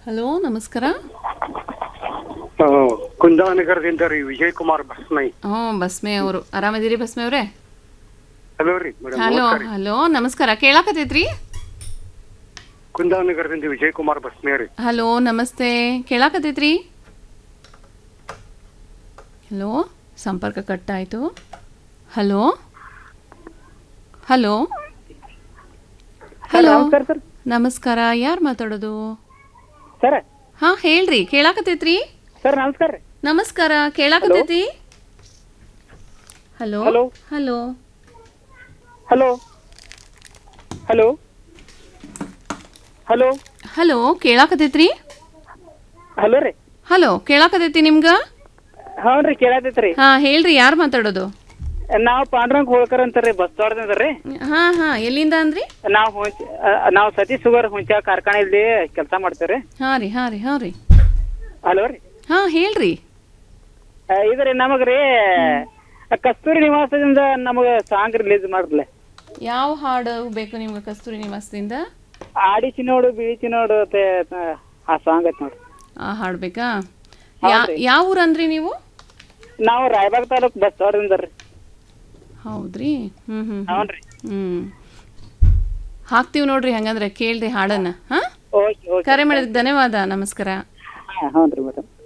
Hello ನಮಸ್ಕಾರ ಕುಂದಾನಗರದಿಂದ ರೀ ವಿಜಯ್ ಕುಮಾರ್ ಬಸ್ಮೈ ಹ್ಞೂ ಬಸ್ಮೆ ಅವರು ಆರಾಮದಿರಿ ಬಸ್ಮೆ ಅವರೇ ಹಲೋ ರೀ ಮೇಡಮ್ ಹಲೋ ಹಲೋ ನಮಸ್ಕಾರ ಕೇಳಾಕತೈತ್ರಿ ಕುಂದಾನಗರದಿಂದ ವಿಜಯ್ ಕುಮಾರ್ ಬಸ್ಮೈ ರೀ ಹಲೋ ನಮಸ್ತೆ ಕೇಳಾಕತೈತ್ರಿ ಹಲೋ ಸಂಪರ್ಕ ಕಟ್ ಆಯಿತು ಹಲೋ ಹಲೋ ಹಲೋ ನಮಸ್ಕಾರ ಸರ್ ನಮಸ್ಕಾರ ಯಾರು ಮಾತಾಡೋದು ಸರ್ ಹಾಂ ಹೇಳ್ರಿ ಕೇಳಾಕತೈತ್ರಿ ಸರ್ ನಮಸ್ಕಾರ ರೀ ನಮಸ್ಕಾರ ಕೇಳಾಕತೈತಿ hello hello. Hello hello hello hello hello ಕೇಳಾಕತೈತ್ರಿ ಹಲೋ ರೀ ಹಲೋ ಕೇಳಾಕತೈತಿ ನಿಮ್ಗ ಹ್ಞೂ ರೀ ಕೇಳತೈತ್ರಿ ಹಾ ಹೇಳ್ರಿ ಯಾರು ಮಾತಾಡೋದು ನಾವು ಪಾಂಡ್ರಂಗ್ ಹೋಳ್ಕರ್ ಅಂತಾರ್ರಿ ಬಸ್ ತೋಟದಿಂದ ರೀ ಹಾ ಹಾ ಎಲ್ಲಿಂದ ಅಂದ್ರಿ ನಾವು ಹುಂಚ ನಾವು ಸತೀಶ್ ಸುಗರ್ ಹುಂಚ ಕಾರ್ಖಾನೆಯಲ್ಲಿ ಕೆಲಸ ಮಾಡ್ತೇವ್ರಿ ಹಾ ರೀ ಹಾ ರೀ ಹಾ ರೀ ಹಲೋ ರೀ ಹಾ ಹೇಳ್ರಿ ಆ, ಇದು ರೀ ನಮಗೆ ರೀ ಕಸ್ತೂರಿ ನಿವಾಸದಿಂದ ನಮಗೆ ಸಾಂಗ್ ರಿಲೀಸ್ ಮಾಡ್ರಲ್ಲ ಯಾವ ಹಾಡು ಬೇಕು ನಿಮ್ಗೆ ಕಸ್ತೂರಿ ನಿವಾಸದಿಂದ ಆಡಿಸಿ ನೋಡು ಬೀಳಿಸಿ ನೋಡು ಮತ್ತೆ ಆ ಸಾಂಗ್ ಐತಿ ನೋಡ್ರಿ ಆ ಹಾಡು ಬೇಕಾ ಯಾ ಯಾವ ಊರು ಅಂದ್ರಿ ನೀವು ನಾವು ರಾಯಬಾಗ್ ತಾಲೂಕ್ ಬಸ್ ತೋಟದಿಂದ ರೀ ಹೌದ್ರಿ ಹ್ಮ್ ಹ್ಮ್ ಹ್ಞೂ ರೀ ಹ್ಮ್ ಹಾಕ್ತೀವಿ ನೋಡ್ರಿ ಹಂಗಂದ್ರೆ ಕೇಳ್ರಿ ಹಾಡನ್ನ ಹಾ ಓಕೆ ಓಕೆ ಕರೆ ಮಾಡಿದಕ್ಕೆ ಧನ್ಯವಾದ ನಮಸ್ಕಾರ ಹಾಂ ಹ್ಞೂ ರೀ ಮೇಡಮ್